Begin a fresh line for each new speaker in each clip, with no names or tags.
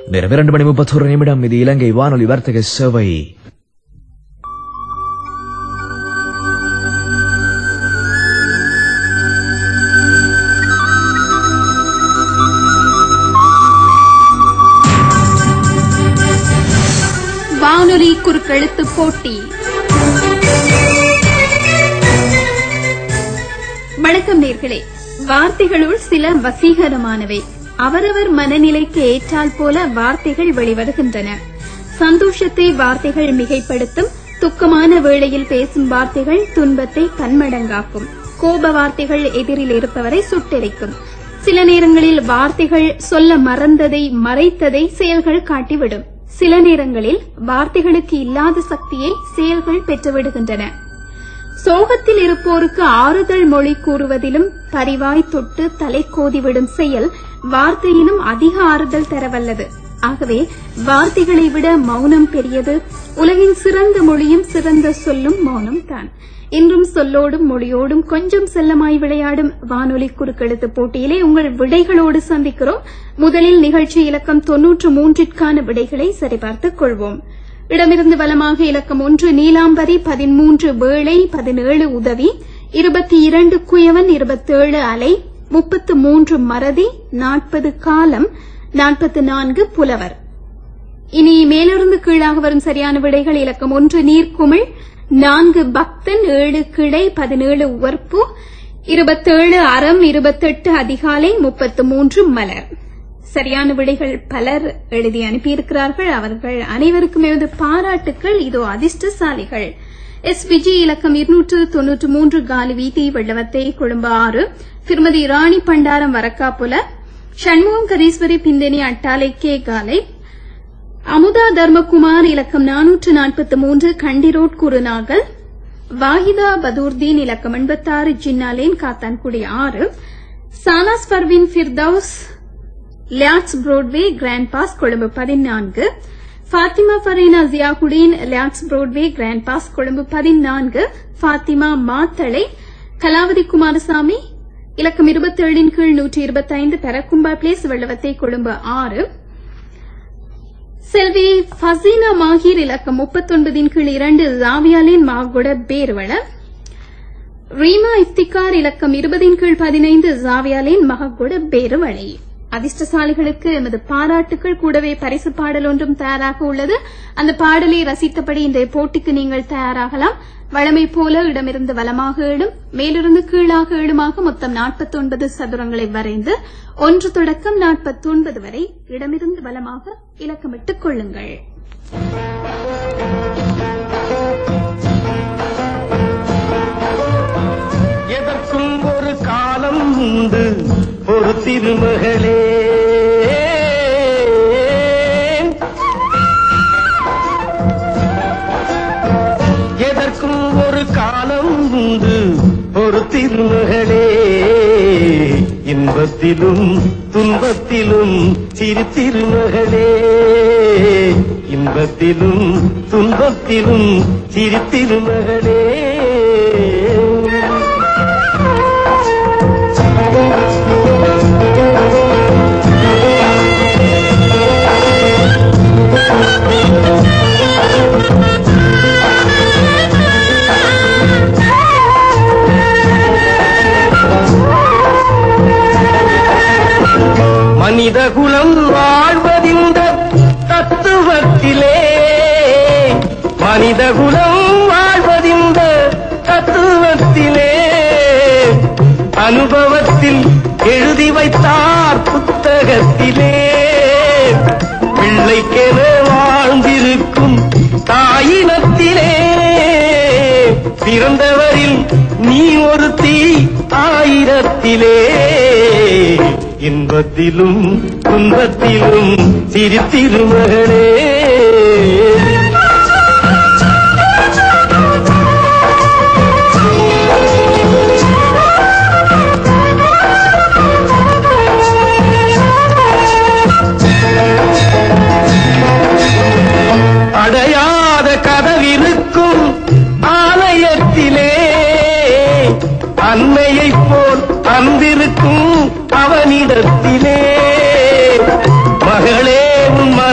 நேரம் இரண்டு மணி முப்பத்தொரு நிமிடம் இது இலங்கை வானொலி வர்த்தக சேவை
வானொலி குறுக்கெழுத்து போட்டி வணக்கம் நேர்களே வார்த்தைகளுள் சில வசீகரமானவை அவரவர் மனநிலைக்கு ஏற்றால் போல வார்த்தைகள் வெளிவருகின்றன சந்தோஷத்தை வார்த்தைகள் மிகைப்படுத்தும் துக்கமான வேளையில் பேசும் வார்த்தைகள் துன்பத்தை பன்மடங்காக்கும் கோப வார்த்தைகள் எதிரில் இருப்பவரை சுட்டெரிக்கும் சில நேரங்களில் வார்த்தைகள் சொல்ல மறந்ததை மறைத்ததை செயல்கள் காட்டிவிடும் சில நேரங்களில் வார்த்தைகளுக்கு இல்லாத சக்தியை செயல்கள் பெற்றுவிடுகின்றன சோகத்தில் இருப்போருக்கு ஆறுதல் மொழி கூறுவதிலும் பரிவாய் தொட்டு தலை கோதிவிடும் செயல் வார்த்தையிலும் அதிக ஆறுதல் தரவல்லது ஆகவே வார்த்தைகளை விட மௌனம் பெரியது உலகின் சிறந்த மொழியும் சிறந்த சொல்லும் மௌனம் தான் இன்றும் சொல்லோடும் மொழியோடும் கொஞ்சம் செல்லமாய் விளையாடும் வானொலி குறுக்கெழுத்து போட்டியிலே உங்கள் விடைகளோடு சந்திக்கிறோம் முதலில் நிகழ்ச்சி இலக்கம் தொன்னூற்று மூன்றிற்கான விடைகளை சரிபார்த்துக் கொள்வோம் இடமிருந்து வலமாக இலக்கம் ஒன்று நீலாம்பரி பதிமூன்று வேளை பதினேழு உதவி இருபத்தி இரண்டு குயவன் இருபத்தேழு அலை முப்பத்து மூன்று மறதி நாற்பது காலம் நாற்பத்து நான்கு புலவர் இனி மேலிருந்து கீழாக வரும் சரியான விடைகள் இலக்கம் ஒன்று நீர்க்குமிழ் நான்கு பக்தன் ஏழு கிளை பதினேழு உவர்ப்பு இருபத்தேழு அறம் இருபத்தெட்டு அதிகாலை முப்பத்து மூன்று மலர் சரியான விடைகள் பலர் எழுதி அனுப்பியிருக்கிறார்கள் அவர்கள் அனைவருக்கும் எனது பாராட்டுக்கள் இதோ அதிர்ஷ்டசாலிகள் எஸ் விஜய் இலக்கம் இருநூற்று தொன்னூற்று மூன்று காலி வீதி வெள்ளவத்தை கொழும்பு ஆறு திருமதி ராணி பண்டாரம் வரக்காப்புல சண்முகம் கரீஸ்வரி பிந்தனி அட்டாலை கே காலை அமுதா தர்மகுமார் இலக்கம் நானூற்று நாற்பத்தி மூன்று கண்டிரோட் குருநாகல் வாஹிதா பதூர்தீன் இலக்கம் எண்பத்தாறு ஜின்னாலேன் காத்தான்குடி ஆறு Sanas Parveen Firdous Leyards Broadway Grand Pass Colombo பதினான்கு Fathima Fareena Ziyaudeen Leyards Broadway Grand Pass Colombo பதினான்கு ஃபாத்திமா மாத்தளை கலாவதி குமாரசாமி இலக்கம் இருபத்தேழின் கீழ் நூற்றி இருபத்தைந்து பெரக்கும்பா பிளேஸ் வெள்ளவத்தை கொழும்பு ஆறு செல்வி ஃபசீனா மாஹீர் இலக்கம் முப்பத்தொன்பதின் கீழ் இரண்டு ஜாவியாலின் மாகுட பேர்வள ரீமா இஃப்திகார் இலக்கம் இருபதின் கீழ் பதினைந்து ஜாவியாலின் மககுட பேருவளை அதிர்ஷ்டசாலிகளுக்கு எமது பாராட்டுக்கள் கூடவே பரிசு பாடல் ஒன்றும் தயாராக உள்ளது அந்த பாடலை ரசித்தபடி இன்றைய போட்டிக்கு நீங்கள் தயாராகலாம் வழமை போல இடமிருந்து வலமாக ஏழும் மேலிருந்து கீழாக ஏழுமாக மொத்தம் நாற்பத்தொன்பது சதுரங்களை வரைந்து ஒன்று தொடக்கம் நாற்பத்தொன்பது வரை இடமிருந்து வலமாக இலக்கமிட்டுக் கொள்ளுங்கள்
எதற்கும் ஒரு காலம் உண்டு ஒரு திருமகளே எதற்கும் ஒரு காலம் உண்டு ஒரு திருமகளே இன்பத்திலும் துன்பத்திலும் சிறு திருமகளே இன்பத்திலும் துன்பத்திலும் சிறு திருமகளே மனித குலம் வாழ்வதிந்த தத்துவத்திலே மனித குலம் வாழ்வதிந்த தத்துவத்திலே அனுபவத்தில் எழுதி வைத்தார் புத்தகத்திலே பிள்ளைக்கென வாழ்ந்திருக்கும் தாயினத்திலே பிறந்தவரில் நீ ஒரு தீ ஆயிரத்திலே இன்பத்திலும் துன்பத்திலும் சிறு திருமகளே அடையாத கதவிருக்கும் ஆலயத்திலே அன்னையைப் போல் அன்பிருக்கும் அவனிடத்திலே மகளே உன்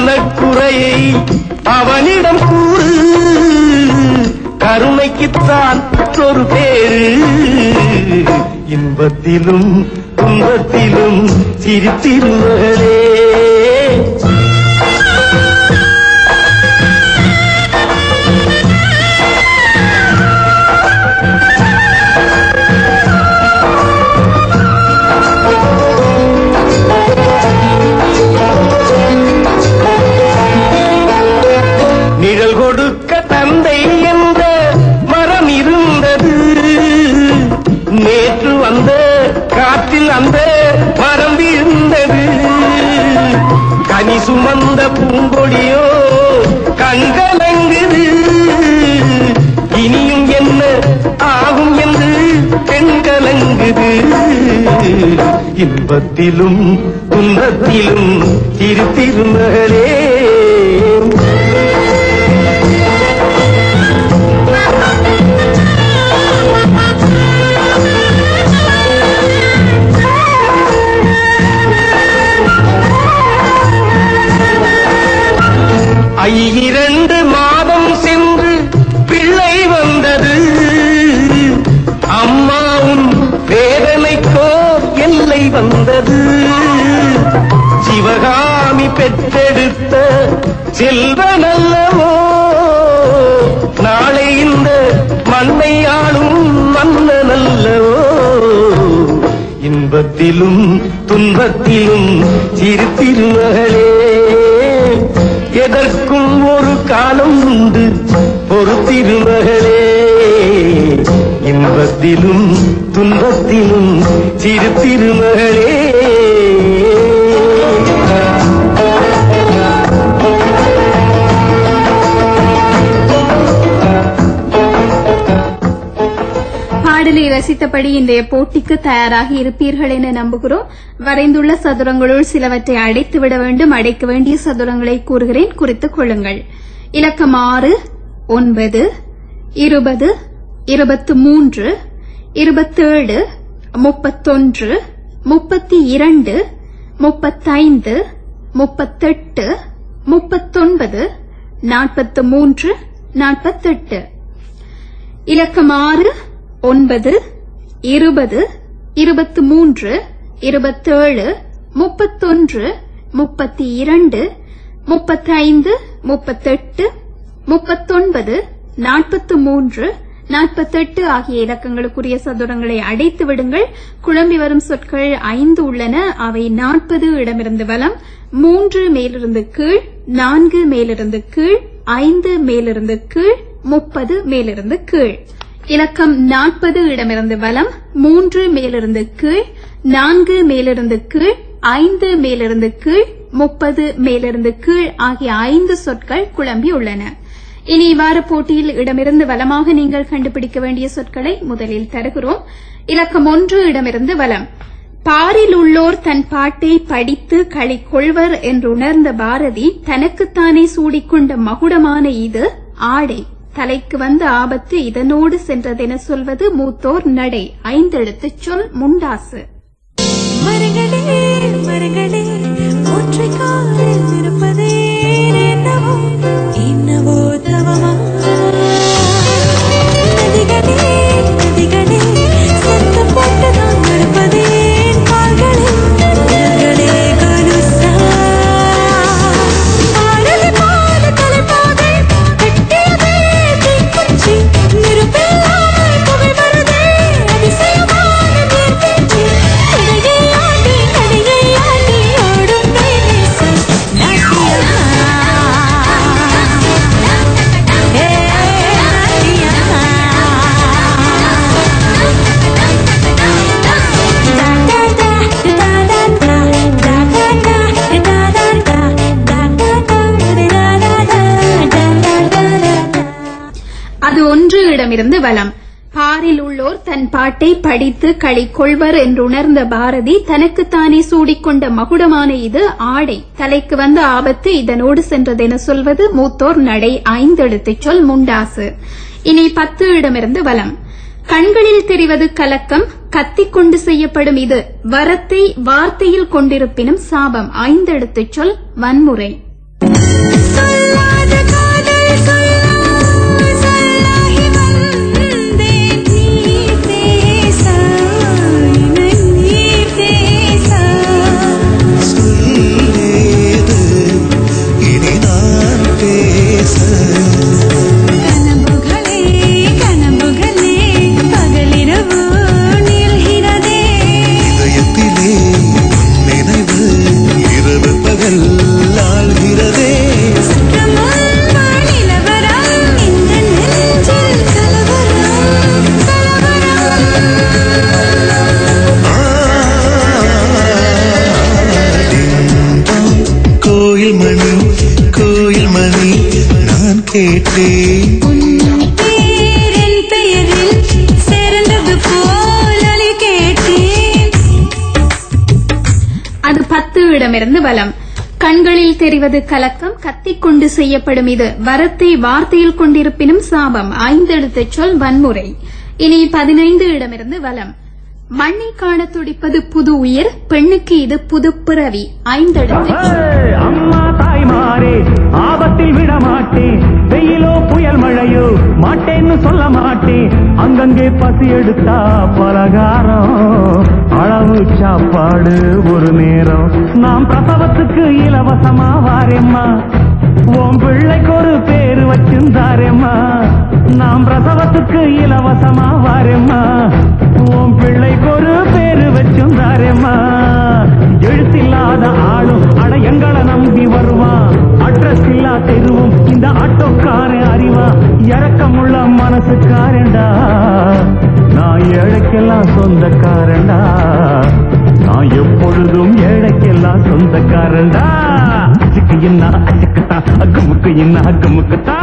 கவலையை அவனிடம் கூறு கருணைக்குத்தான் ஒரு பேரு இன்பத்திலும் துன்பத்திலும் சிரித்திருவர்களே நிழல் கொடுக்க தந்தை என்ற மரம் இருந்தது நேற்று வந்த காற்றில் அந்த மரம் விழுந்தது கனி சுமந்த பூங்கொடியோ கண்கலங்குது இனியும் என்ன ஆகும் என்று பெண்கலங்குது இன்பத்திலும் துன்பத்திலும் திருத்திருமகளே ஐயிரண்டு மாதம் சென்று பிள்ளை வந்தது அம்மாவும் வேதனைக்கோ எல்லை வந்தது சிவகாமி பெற்றெடுத்த செல்வனல்லவோ நாளை இந்த மண்ணை ஆளும் மன்னனல்லவோ இன்பத்திலும் துன்பத்திலும் சிரித்திருமகளே எதற்கும் ஒரு காலம் உண்டு பொறுத்திருமகளே இன்பத்திலும் துன்பத்திலும் சிரித்திருமகளே
பாடலை ரசித்தபடி இன்றைய போட்டிக்கு தயாராகி இருப்பீர்கள் என நம்புகிறோம் வரைந்துள்ள சதுரங்களுள் சிலவற்றை அடைத்து விட வேண்டும் அடைக்க வேண்டிய சதுரங்களை கூறுகிறேன் குறித்துக் கொள்ளுங்கள் இலக்கம் ஆறு ஒன்பது இருபது இருபத்து மூன்று இருபத்தேழு முப்பத்தொன்று முப்பத்தி இரண்டு முப்பத்தைந்து முப்பத்தெட்டு முப்பத்தொன்பது நாற்பத்து மூன்று நாற்பத்தெட்டு இலக்கம் ஆறு ஒன்பது இருபது இருபத்து மூன்று இருபத்தேழு முப்பத்தொன்று முப்பத்தி இரண்டு முப்பத்தைந்து முப்பத்தெட்டு முப்பத்தொன்பது நாற்பத்து மூன்று நாற்பத்தெட்டு ஆகிய இலக்கங்களுக்குரிய சதுரங்களை அடைத்து விடுங்கள் குழம்பி வரும் சொற்கள் ஐந்து உள்ளன அவை நாற்பது இடமிருந்து வலம் மூன்று மேலிருந்து கீழ் நான்கு மேலிருந்து கீழ் ஐந்து மேலிருந்து கீழ் முப்பது மேலிருந்து கீழ் இலக்கம் நாற்பது இடமிருந்து வலம் மூன்று மேலிருந்து கீழ் நான்கு மேலிருந்து கீழ் ஐந்து மேலிருந்து கீழ் முப்பது மேலிருந்து கீழ் ஆகிய ஐந்து சொற்கள் குழம்பி உள்ளன இனி இவ்வாறு போட்டியில் இடமிருந்து வலமாக நீங்கள் கண்டுபிடிக்க வேண்டிய சொற்களை முதலில் தருகிறோம் இலக்கம் ஒன்று இடமிருந்து வலம் பாரில் உள்ளோர் தன் பாட்டை படித்து களி கொள்வர் என்று உணர்ந்த பாரதி தனக்குத்தானே சூடிக்கொண்ட மகுடமான இது ஆடை தலைக்கு வந்த ஆபத்து இதனோடு சென்றதென சொல்வது மூத்தோர் நடை ஐந்தெழுத்துச் சொல் முண்டாசு
மரங்களே மரங்களே ஒற்றை காலில் இருப்பதே என்னவோ என்னவோ தவமா நதிகளே நதிகளே சத்தம் போட்டு நான் நடப்பதே கால்களே விரல்களே கலுசா பாடலை பாட தலைப்பாகை கட்டியதே தீக்குச்சி நெருப்பில்லாமல் புகை வருதே அதிசயமான நீர்வீழ்ச்சி கடையை ஆடி கடையை ஆடி ஓடும் தேனீசல் நாட்டியம்மா ஏ நாட்டியம்மா
அது ஒன்று இடமிருந்து வலம் பாரில் உள்ளோர் தன் பாட்டை படித்து களி கொள்வர் என்று உணர்ந்த பாரதி தனக்குத்தானே சூடிக்கொண்ட மகுடமான இது ஆடை தலைக்கு வந்த ஆபத்து இதனோடு சென்றதென சொல்வது மூத்தோர் நடை ஐந்தெழுத்துச் சொல் முண்டாசு இனி பத்து இடமிருந்து வலம் கண்களில் தெரிவது கலக்கம் கத்திக் கொண்டு செய்யப்படும் இது வரத்தை வார்த்தையில் கொண்டிருப்பினும் சாபம் ஐந்தெழுத்துச் சொல் வன்முறை
சொல்
கேட்டேன்
உன் பேரின் பெயரில் சேர்ந்தது போல் அலி கேட்டேன்
அது பத்து இடமிருந்து வலம் கண்களில் தெரிவது கலக்கம் கத்திக்கொண்டு செய்யப்படும் இது வரத்தை வார்த்தையில் கொண்டிருப்பினும் சாபம் ஐந்தெழுத்துச் சொல் வன்முறை இனி பதினைந்து இடமிருந்து வலம் மண்ணை காண துடிப்பது புது உயிர் பெண்ணுக்கு இது புது பிறவி ஐந்தெழுத்துச் சொல்
அம்மா தாய்மாரே ஆபத்தில் விட மாட்டேன் வெயிலோ புயல் மழையோ மாட்டேன்னு சொல்ல மாட்டேன் அங்கங்கே பசி எடுத்தா பலகாரம் அளவு சாப்பாடு ஒரு நேரம் நாம் பிரசவத்துக்கு இலவசமா வாரேம்மா உன் பிள்ளைக்கு ஒரு பேரு வச்சிருந்தாரேம்மா நாம் பிரசவத்துக்கு இலவசமா வாரேம்மா உன் பிள்ளைக்கு ஒரு பேரு வச்சிருந்தாரேம்மா எழுத்தில்லாத ஆளும் அட எங்களை நம்பி வருவான் அட்ரஸ் இல்லா தெருவும் இந்த ஆட்டோக்காரன் அறிவா இறக்கமுள்ள மனசுக்காரண்டா நான் ஏழைக்கெல்லாம் சொந்தக்காரண்டா நான் எப்பொழுதும் ஏழைக்கெல்லாம் சொந்தக்காரண்டா அச்சுக்கு என்ன அச்சுக்குத்தா அக்குமுக்கு என்ன அக்குமுக்குத்தா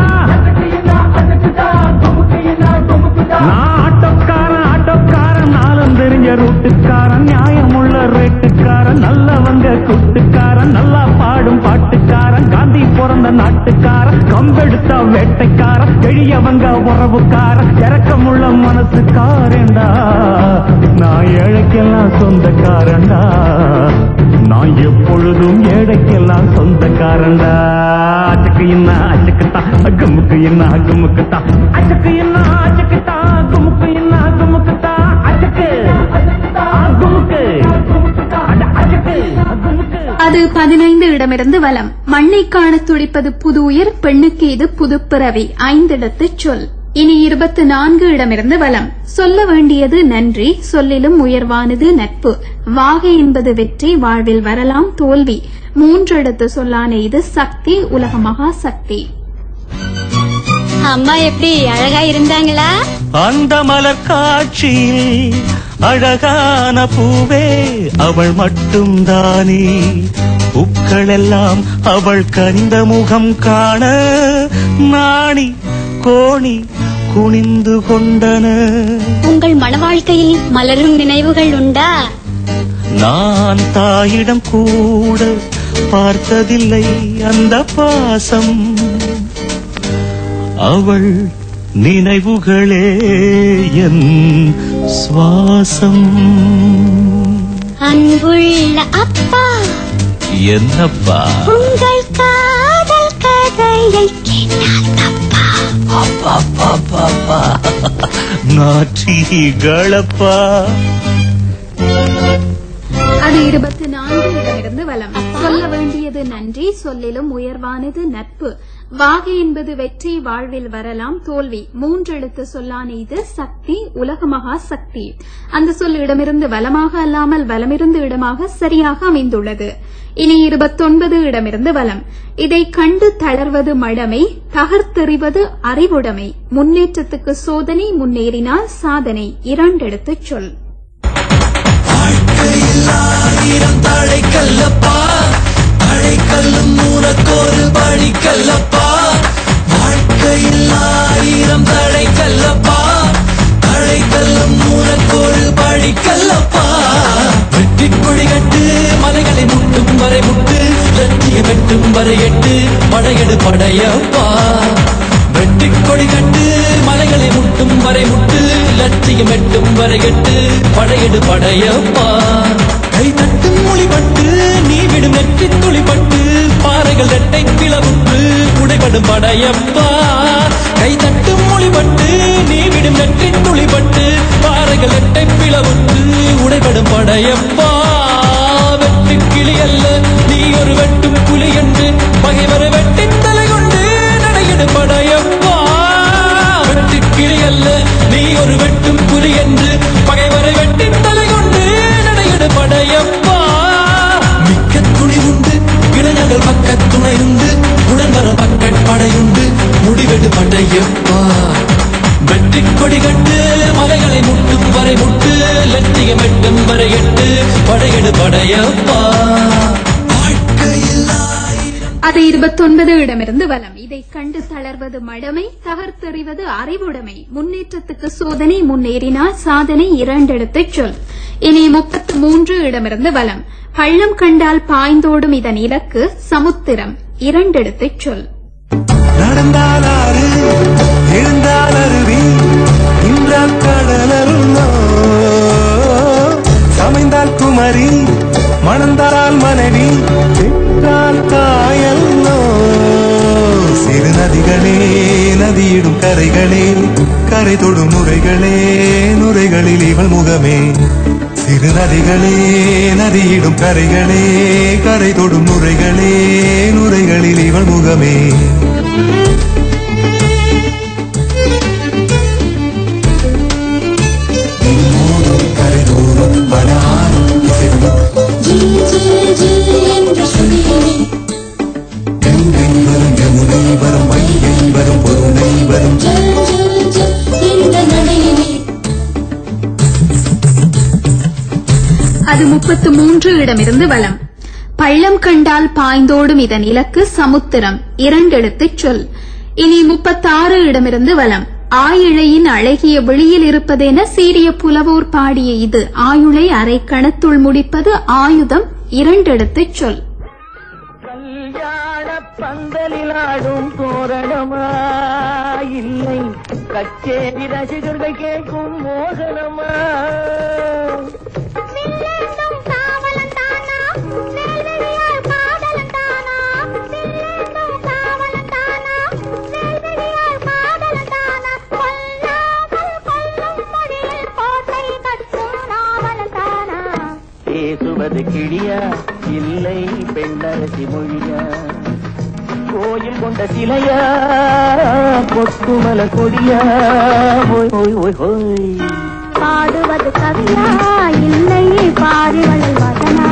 நான் ஆட்டோக்காரன் ஆட்டோக்காரன் நாளும் தெரிஞ்ச ரூட்டுக்காரன் நியாயமுள்ள ரேட்டுக்காரன் நல்லவங்க கூட்டுக்காரன் நல்லா பாடும் பாட்டுக்காரன் காந்தி பிறந்த நாட்டுக்காரன் கம்பெடுத்த வேட்டைக்காரன் எளியவங்க உறவுக்காரன் இறக்கமுள்ள மனசுக்காரன்டா நான் ஏழைக்கெல்லாம் சொந்தக்காரன்டா நான் எப்பொழுதும் ஏழைக்கெல்லாம் சொந்தக்காரன்டா அச்சுக்கு என்ன அச்சுக்குத்தா அக்குமுக்கு என்ன அக்குமுக்குத்தா அச்சுக்கு என்ன அச்சுக்குத்தா அக்குமுக்கு என்ன அக்குமுக்குத்தா அச்சுக்கு அக்குமுக்கு அட அச்சுக்கு அக்குமுக்கு
அது பதினைந்து இடமிருந்து வலம் மண்ணை காண துடிப்பது புது உயிர் பெண்ணுக்கு இது புது பிறவி ஐந்திடத்துச் சொல் இனி இருபத்து நான்கு இடமிருந்து வலம் சொல்ல வேண்டியது நன்றி சொல்லிலும் உயர்வானது நட்பு வாகை என்பது வெற்றி வாழ்வில் வரலாம் தோல்வி மூன்று இடத்து சொல்லான இது சக்தி உலக மகா சக்தி
அம்மா எப்படி அழகா இருந்தாங்களா
அந்த மலர் காட்சியில் அழகான பூவே அவள் மட்டும் தானே பூக்களெல்லாம் அவள் கனிந்த முகம் காண நாணி கோணி குனிந்து கொண்டன
உங்கள் மன வாழ்க்கையில் மலரும் நினைவுகள் உண்டா
நான் தாயிடம் கூட பார்த்ததில்லை அந்த பாசம் அவள் நினைவுகளே என் சுவாசம்
அன்புள்ள அப்பா
என்னப்பா
உங்கள் காதல் கதையை கேட்டால் தப்பா
அப்பா நாற்றிகளப்பா
அது இருபத்தி நான்கு இடமிருந்து வலம் சொல்ல வேண்டியது நன்றி சொல்லிலும் உயர்வானது நட்பு வாகை என்பது வெற்றி வாழ்வில் வரலாம் தோல்வி மூன்றெழுத்து சொல்லான இது சக்தி உலக மகா சக்தி அந்த சொல் இடமிருந்து வலமாக அல்லாமல் வலமிருந்து இடமாக சரியாக அமைந்துள்ளது இனி இருபத்தொன்பது இடமிருந்து வலம் இதை கண்டு தளர்வது மடமை தகர்த்தெறிவது அறிவுடைமை முன்னேற்றத்துக்கு சோதனை முன்னேறினால் சாதனை இரண்டெடுத்துச் சொல்
வெட்டிக்கொடி கட்டு மலைகளை முட்டும் வரை முட்டு லட்சியம் வெட்டும் வரை எட்டு படையெடு படையப்பா வெட்டிக்கொடி கட்டு மலைகளை முட்டும் வரை முட்டு லட்சியம் வெட்டும் வரை எட்டு படையெடு படையப்பா கை தட்டும் மொழிபட்டு நீ விடும் நெற்றி துளிப்பட்டு பாறைகள் ரெட்டை பிளவுற்று உடைபடும் படையப்பா கை தட்டும் மொழிபட்டு நீ விடும் நெற்றி துளிப்பட்டு பாறைகள் ரெட்டை பிளவுற்று உடைபடும் படையப்பா வெட்டு கிளி அல்ல நீ ஒரு வெட்டும் புலி என்று பகைவர் வெட்டி தலை கொண்டு நடையிடு படையப்பா வெட்டு கிளி அல்ல நீ ஒரு வெட்டும் புலி என்று பகைவரை வெட்டி தலை கொண்டு நடையிடு படையப்பா மிக்க துணி உண்டு இளைஞர்கள் பக்க துணை உண்டு உடன் வர பக்கட் படையுண்டு முடிவெடு படையப்பா வெற்றி கொடி கட்டு மலைகளை முட்டும் வரை முட்டு லட்சியம் எட்டும் வரை எட்டு படையெடு படையப்பா வாழ்க்கையில் ஆயிரம்
அது இருபத்தொன்பது இடமிருந்து வலம் இதை கண்டு தளர்வது மடமை தகர்த்தெறிவது அறிவுடைமை முன்னேற்றத்துக்கு சோதனை முன்னேறினால் சாதனை இரண்டெடுத்துச் சொல் இனி முப்பத்து மூன்று இடமிருந்து வலம் பள்ளம் கண்டால் பாய்ந்தோடும் இதன் இலக்கு சமுத்திரம் இரண்டெடுத்துச் சொல்
நடந்தால் ஆறு எழுந்தால் அருவி நின்றால் கடலருளோ சமைந்தால் குமரி மணந்தால் மனைவி பெற்றால் காயல்லோ சிறு நதிகளே நதியிடும் கரைகளே கரை தொடும் நுரைகளே நுரைகளில் இவள் முகமே சிறு நதிகளே நதியிடும் கரைகளே கரை தொடும் நுரைகளே நுரைகளில் இவள் முகமே கரைதோறும் படாரும் கங்கை வரும் யமுனை வரும் வைகை வரும் பொருணை வரும்
அது முப்பத்து மூன்று இடமிருந்து வலம் பள்ளம் கண்டால் பாய்ந்தோடும் இதன் இலக்கு சமுத்திரம் இரண்டெழுத்துச் சொல் இனி முப்பத்தாறு இடமிருந்து வலம் ஆயிழையின் அழகிய வெளியில் இருப்பதென சீரிய புலவோர் பாடிய இது ஆயுளை அரை கணத்துள் முடிப்பது ஆயுதம் இரண்டெழுத்துச் சொல்
கல்யாண பந்தலில் ஆடும் தோரணமா இல்லை கச்சேரி ரசிகர்கள் கேட்கும் மோகனமா பேசுவது கிளியா இல்லை பெண்ணரசி மொழியா கோயில் கொண்ட சிலையா கொத்துமல கொடியா ஓய் ஓய் ஓய் ஓய்
பாடுவது கவியா இல்லை பாரிவள் வதனா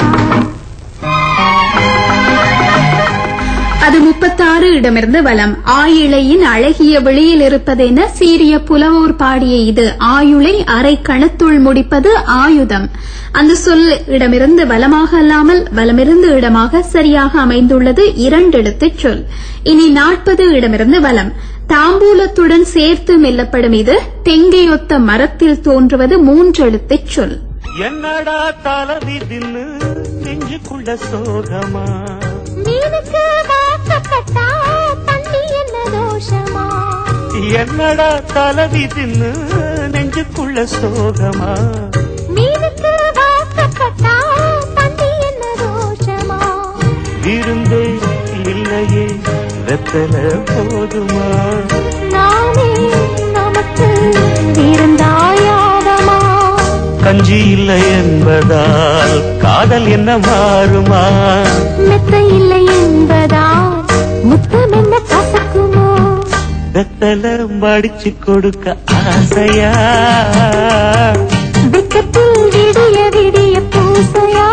அது முப்பத்தாறு இடமிருந்து வலம் ஆயிழையின் அழகிய வெளியில் இருப்பதென சீரிய புலவோர் பாடிய இது ஆயுளை அரை கணத்துள் முடிப்பது ஆயுதம் அந்த சொல் இடமிருந்து வலமாக அல்லாமல் வலமிருந்து இடமாக சரியாக அமைந்துள்ளது இரண்டெழுத்துச் சொல் இனி நாற்பது இடமிருந்து வலம் தாம்பூலத்துடன் சேர்த்து மெல்லப்படும் இது தெங்கையொத்த மரத்தில் தோன்றுவது மூன்றெழுத்துச் சொல்
என்னடா தலவி தின்னு நெஞ்சுக்குள்ள சோகமா
மீனுக்கு வாக்கப்பட்டா தண்ணி என்ன தோஷமா
என்னடா தலவி தின்னு நெஞ்சுக்குள்ள சோகமா
மீனுக்கு வாக்கப்பட்டா தண்ணி என்ன தோஷமா
விருந்தே இல்லையே வெத்தல போதுமா
நானே நமக்கு இருந்தாயாதமா
கஞ்சி இல்லை என்பதால் காதல் என்ன மாறுமா
மெத்த இல்லை என்பதால் முத்தம் என்ன கசக்குமோ
வெத்தல மடிச்சு கொடுக்க ஆசையா
வெக்கத்தில் விடிய விடிய பூசையா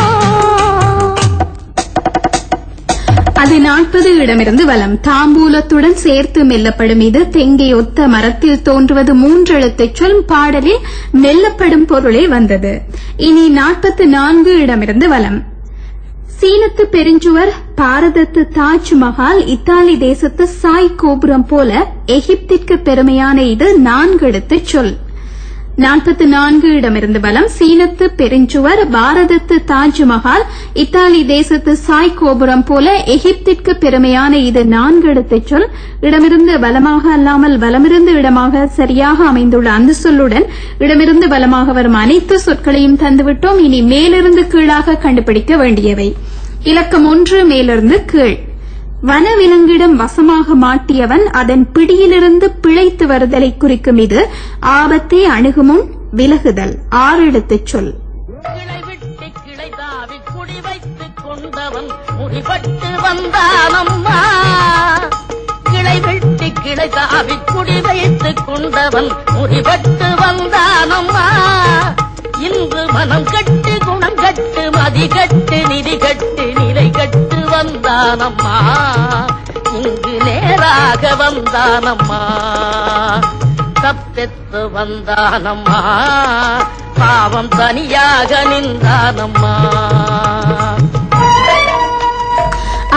அது நாற்பது இடமிருந்து வலம் தாம்பூலத்துடன் சேர்த்து மெல்லப்படும் இது தெங்கை ஒத்த மரத்தில் தோன்றுவது மூன்றெழுத்துச் சொல் பாடலில் மெல்லப்படும் பொருளே வந்தது இனி நாற்பத்து நான்கு இடமிருந்து வலம் சீனத்து பெருஞ்சுவர் பாரதத்து தாஜ்மஹால் இத்தாலி தேசத்து சாய் கோபுரம் போல எகிப்திற்கு பெருமையான இது நான்கெழுத்துச் சொல் நாற்பத்து நான்கு இடமிருந்து பலம் சீனத்து பெருஞ்சுவர் பாரதத்து தாஜ்மஹால் இத்தாலி தேசத்து சாய் கோபுரம் போல எகிப்திற்கு பெருமையான இது நான்கு இடத்தைச் சொல் இடமிருந்து பலமாக அல்லாமல் வலமிருந்து இடமாக சரியாக அமைந்துள்ள அந்த சொல்லுடன் இடமிருந்து பலமாக வரும் அனைத்து சொற்களையும் தந்துவிட்டோம் இனி மேலிருந்து கீழாக கண்டுபிடிக்க வேண்டியவை இலக்கம் ஒன்று மேலிருந்து கீழ் வனவிலங்கிடம் வசமாக மாட்டியவன் அதன் பிடியிலிருந்து பிழைத்து வருதலை குறிக்கும் இது ஆபத்தை அணுகுமுன் விலகுதல் ஆறெழுத்துச் சொல்
கிளை விட்டு கிளை தாவி குடி வைத்துக் கொண்டவன் முடிபட்டு வந்தானம்மா கிளை வெட்டி கிளை தாவி குடி வைத்துக் கொண்டவன் முடிபட்டு வந்தானம்மா இன்று மனம் கட்டு குணம் கட்டு மதி கட்டு நிதி கட்டு நிலை கட்டு வந்தானம்மா இங்கு நேராக வந்தானம்மா தப்பெத்து வந்தானம்மா பாவம் தனியாக நின்றானம்மா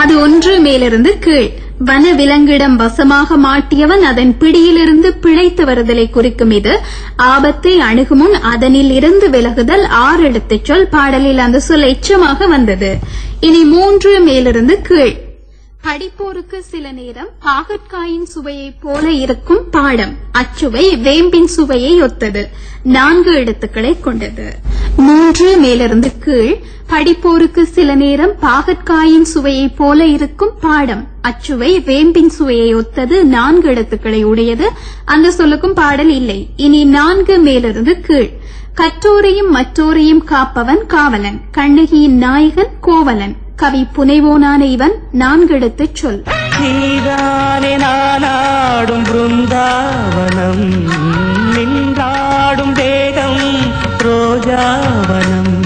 அது ஒன்று மேலிருந்து கீழ் வன விலங்கிடம் வசமாக மாட்டியவன் அதன் பிடியிலிருந்து பிழைத்து வருதலை குறிக்கும் இது ஆபத்தை அணுகுமுன் அதனில் இருந்து விலகுதல் ஆறு எழுத்துச் சொல் பாடலில் அந்த சொல் எச்சமாக வந்தது இனி மூன்று மேலிருந்து கீழ் படிப்போருக்கு சில நேரம் பாகற்காயின் சுவையைப் போல இருக்கும் பாடம் அச்சுவை வேம்பின் சுவையை ஒத்தது நான்கு எழுத்துக்களை கொண்டது மூன்று மேலிருந்து கீழ் படிப்போருக்கு சில நேரம் பாகற்காயின் சுவையைப் போல இருக்கும் பாடம் அச்சுவை வேம்பின் சுவையை ஒத்தது நான்கு எழுத்துக்களை உடையது அந்த சொல்லுக்கும் பாடல் இல்லை இனி நான்கு மேலிருந்து கீழ் கற்றோரையும் மற்றோரையும் காப்பவன் காவலன் கண்ணகியின் நாயகன் கோவலன் கவி புனைவோனான இவன் நான்கெழுத்துச் சொல்
நீதானே நானாடும் பிருந்தாவனம் நின்றாடும் தேகம் ரோஜாவனம்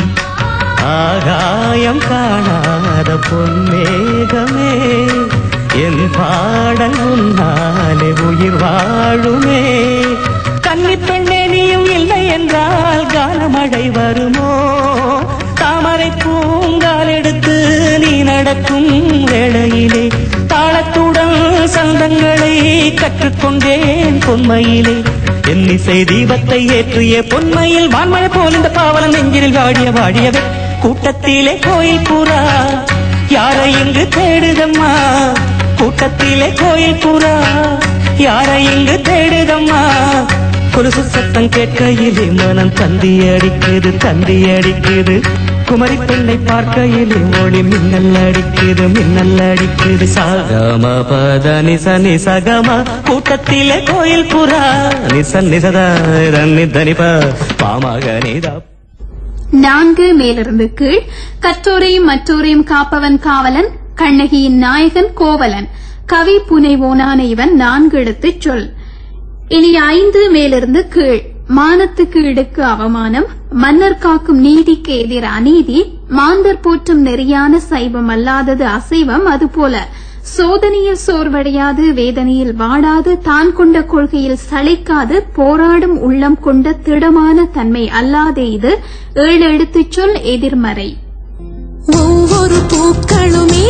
ஆகாயம் காணாத பொன்மேகமே என் பாடல் உன்னாலே உயிர் வாழுமே கன்னி பெண்ணே நீயும் இல்லை என்றால் காலமழை வருமோ தாமரை பூங்கால் எடுத்து நீ நடக்கும் வேளையிலே தாளத்துடன் சந்தங்களை கற்றுக்கொண்டேன் பொன்மையிலே என்னிசை தீபத்தை ஏற்றிய பொன்மையில் வான்மழை போல் இந்த பாவலன் நெஞ்சில் வாடிய வாடியவே கூட்டத்திலே கோயில் புறா யாரை இங்கு தேடுதம்மா கூட்டத்திலே கோயில் புறா யாரை இங்கு தேடுதம்மா கொலுசு சத்தம் கேட்கையிலே மனம் தந்தி அடிக்குது தந்தி அடிக்குது குமரி பெண்ணை பார்க்கையிலே ஒளி மின்னல் அடிக்குது மின்னல் அடிக்குது சகம பத நிச நிசகம கூட்டத்திலே கோயில் புறா நிச நிசத நிதனிப பாமக நிதா
நான்கு மேலிருந்து கீழ் கற்றோரையும் மற்றோரையும் காப்பவன் காவலன் கண்ணகியின் நாயகன் கோவலன் கவி புனைவோனான இவன் நான்கு எழுத்துச் சொல் இனி ஐந்து மேலிருந்து கீழ் மானத்துக்கு இடுக்கு அவமானம் மன்னர் காக்கும் நீதிக்கு எதிர் அநீதி மாந்தர் போற்றும் நெறியான சைவம் அல்லாதது அசைவம் அதுபோல சோதனையில் சோர்வடையாது வேதனையில் வாடாது தான் கொண்ட கொள்கையில் சளைக்காது போராடும் உள்ளம் கொண்ட திடமான தன்மை அல்லாதே இது ஏழு எழுத்துச் சொல் எதிர்மறை
ஒவ்வொரு பூக்களுமே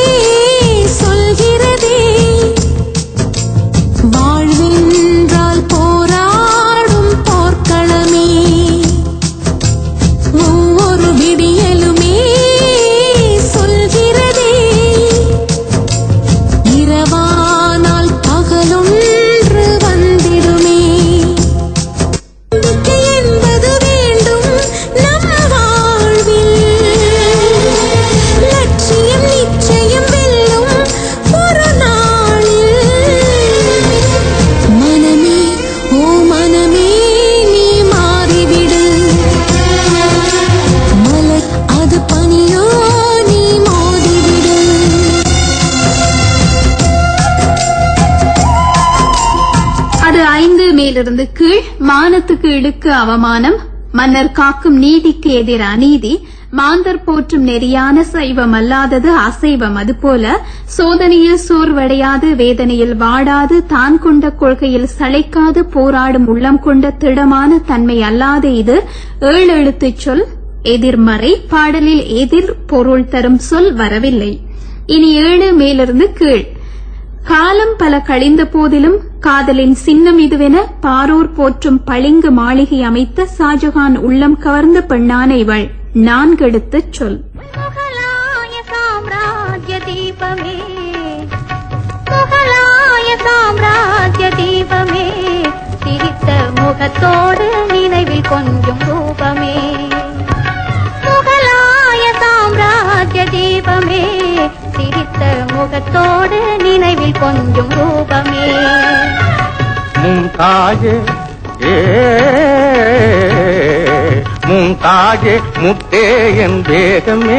சொல்கிறதே வாழ்வென்றால் போராடும் போர்க்களமே ஒவ்வொரு விடியலுமே சொல்கிறதே இரவானால் பகலொன்று வந்திடுமே நம்பிக்கை என்பது வேண்டும் நம் வாழ்வில் லட்சியம் நிச்சயம் வெல்லும் ஒரு நாளில் மனமே ஓ மனமே நீ மாறிவிடு மலை அது பனியோ நீ மோதிவிடு
அது ஐந்து மேலிருந்து கீழ் மானத்துக்கு இடுக்கு அவமானம் மன்னர் காக்கும் நீதிக்கு எதிர் அநீதி மாந்தர் போற்றும் நெறியான சைவம் அல்லாதது அசைவம் அதுபோல சோதனையில் சோர்வடையாது வேதனையில் வாடாது தான் கொண்ட கொள்கையில் சளைக்காது போராடும் உள்ளம் கொண்ட திடமான தன்மை அல்லாத இது ஏழு எழுத்துச் சொல் எதிர்மறை பாடலில் எதிர் பொருள் தரும் சொல் வரவில்லை இனி ஏழு மேலிருந்து கீழ் காலம் பல கழிந்த போதிலும் காதலின் சின்னம் இதுவென பாரூர் போற்றும் பளிங்கு மாளிகை அமைத்த ஷாஜகான் உள்ளம் கவர்ந்த பெண்ணான இவள் நான்கெடுத்துச் சொல்
முகலாய சாம்ராஜ்ய தீபமே முகலாய சாம்ராஜ்ய தீபமே சிரித்த முகத்தோடு நினைவில் கொஞ்சம் ரூபமே முகலாய சாம்ராஜ்ய தீபமே சிரித்த முகத்தோடு நினைவில் கொஞ்சம் ரூபமே
மும்தாஜே ஏ மும்தாஜே முத்தே என் வேகமே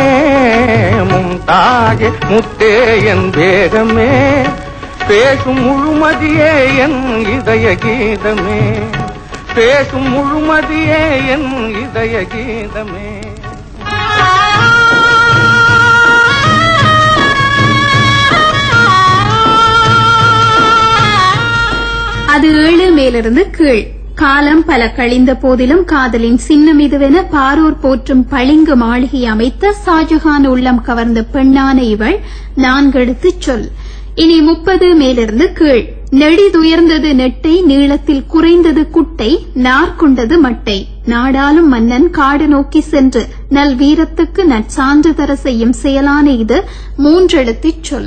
மும்தாஜே முத்தே என் வேகமே பேசும் முழுமதியே என் இதய கீதமே பேசும் முழுமதியே என் இதய கீதமே
அது ஏழு மேலிருந்து கீழ் காலம் பல கழிந்த போதிலும் காதலின் சின்னம் இதுவென பாரூர் போற்றும் பளிங்கு மாளிகை அமைத்த ஷாஜஹான் உள்ளம் கவர்ந்த பெண்ணான இவள் நான்கெழுத்துச் சொல் இனி முப்பது மேலிருந்து கீழ் நெடிதுயர்ந்தது நெட்டை நீளத்தில் குறைந்தது குட்டை நார்கொண்டது மட்டை நாடாளும் மன்னன் காடு நோக்கி சென்று நல் வீரத்துக்கு நற்சான்று தர செய்யும் செயலான இது மூன்றெழுத்துச் சொல்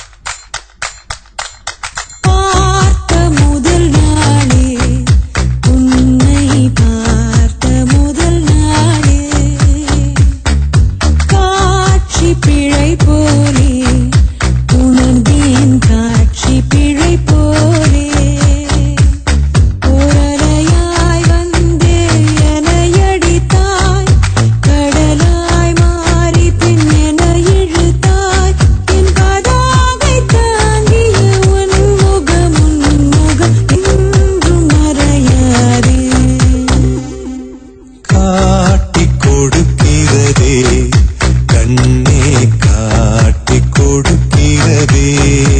பார்த்த முதல் நாளே உன்னை பார்த்த முதல் நாளே காட்சி பிழை போலே உணர்ந்தேன் காட்சி பிழை போலே ஓரலையாய் வந்து எனையடித்தாய் கடலாய் மாறி பின் என இழுத்தாய் என் பதாகை தாங்கிய உன் முகம் உன் முகம் என்றும் மறையாதே
காட்டிக் கொடுக்கிறதே கண்ணே காட்டிக் கொடுக்கிறதே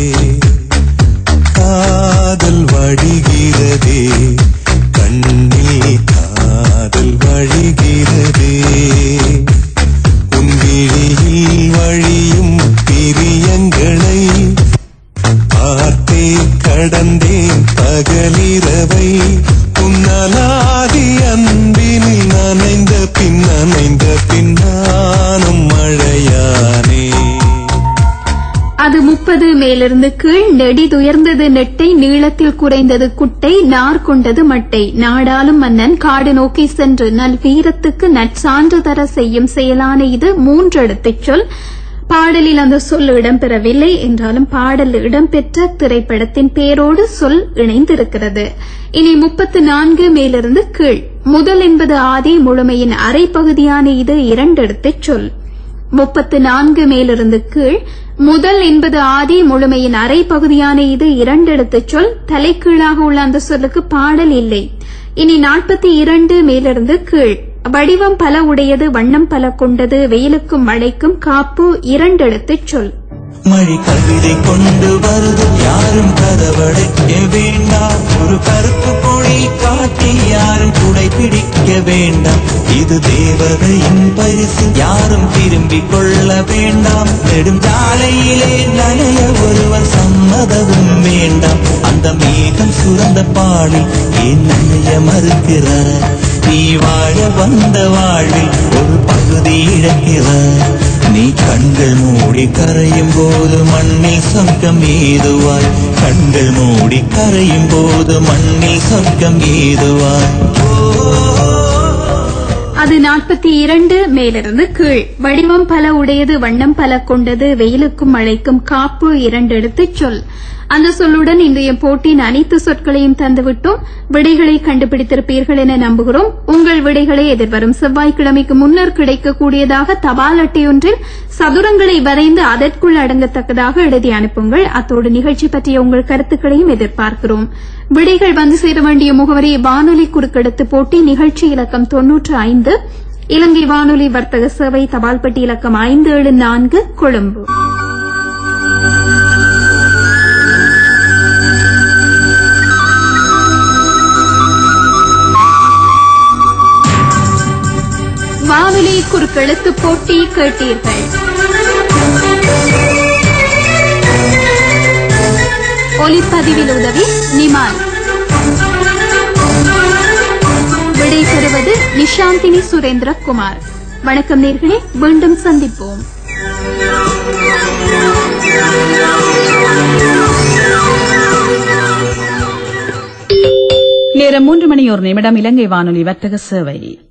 காதல் வழிகிறதே கண்ணில் காதல் வழிகிறதே உன் விழியில் வழியும் பிரியங்களை பார்த்தே கடந்தேன் பகலிரவை உன்னலாதி அன்பினில் நனைந்த பின் நனைந்த பின்னானும் மழையானே
அது முப்பது மேலிருந்து கீழ் நெடிதுயர்ந்தது நெட்டை நீளத்தில் குறைந்தது குட்டை நார் கொண்டது மட்டை நாடாளும் மன்னன் காடு நோக்கி சென்று நல் வீரத்துக்கு நற்சான்று தர செய்யும் செயலான இது மூன்றெழுத்துச் சொல் பாடலில் அந்த சொல் இடம்பெறவில்லை என்றாலும் பாடல் இடம்பெற்ற திரைப்படத்தின் பேரோடு சொல் இணைந்திருக்கிறது இனி முப்பத்து நான்கு மேலிருந்து கீழ் முதல் என்பது ஆதி முழுமையின் அரை பகுதியான இது இரண்டெழுத்துச் சொல் முப்பத்து நான்கு மேலிருந்து கீழ் முதல் என்பது ஆதி முழுமையின் அரை பகுதியான இது இரண்டெழுத்துச் சொல் தலைக்கீழாக உள்ள அந்த சொல்லுக்கு பாடல் இல்லை இனி நாற்பத்தி இரண்டு மேலிருந்து கீழ் வடிவம் பல உடையது வண்ணம் பல கொண்டது வெயிலுக்கும் மழைக்கும் காப்பு இரண்டெழுத்துச் சொல்
மழை கவிதை கொண்டு வருது யாரும் கதவடைக்க வேண்டாம் ஒரு கருப்பு பொழி காட்டி யாரும் குடை பிடிக்க வேண்டாம் இது தேவதையின் பரிசு யாரும் திரும்பிக் கொள்ள வேண்டாம் நெடும் சாலையிலே நனைய ஒருவர் சம்மதமும் வேண்டாம் அந்த மேகம் சுரந்த பாலில் ஏன் நனைய மறுக்கிறார் நீ வாழ வந்த வாழ்வில் ஒரு பகுதி இழக்கிறார் நீ கண்கள் மூடி கரையும் போது மண்ணில் சொர்க்கம் ஏதுவாய் கண்கள் மூடி கரையும் போது மண்ணில் சொர்க்கம் ஏதுவாய்
அது நாற்பத்தி இரண்டு மேலிருந்து கீழ் வடிவம் பல உடையது வண்ணம் பல கொண்டது வெயிலுக்கும் மழைக்கும் காப்பு இரண்டெடுத்துச் சொல் அந்த சொல்லுடன் இன்றைய போட்டியின் அனைத்து சொற்களையும் தந்துவிட்டோம் விடைகளை கண்டுபிடித்திருப்பீர்கள் என நம்புகிறோம் உங்கள் விடைகளை எதிர்வரும் செவ்வாய்க்கிழமைக்கு முன்னர் கிடைக்கக்கூடியதாக தபால் அட்டையொன்றில் சதுரங்களை வரைந்து அதற்குள் அடங்கத்தக்கதாக எழுதி அனுப்புங்கள் அத்தோடு நிகழ்ச்சி பற்றிய உங்கள் கருத்துக்களையும் எதிர்பார்க்கிறோம் விடைகள் வந்து சேர வேண்டிய முகவரி வானொலி குறுக்கெடுத்து போட்டி நிகழ்ச்சி இலக்கம் தொன்னூற்று ஐந்து இலங்கை வானொலி வர்த்தக சேவை தபால் பெட்டி இலக்கம் ஐந்து ஏழு நான்கு கொழும்பு வானொலி குறுக்கெழுத்து போட்டி கேட்டீர்கள் ஒலிப்பதிவில் உதவி நிமால் விடை பெறுவது நிஷாந்தினி சுரேந்திரகுமார் வணக்கம் நேர்களே மீண்டும் சந்திப்போம்
நேரம் மூன்று மணி ஒரு நிமிடம் இலங்கை வானொலி வர்த்தக சேவை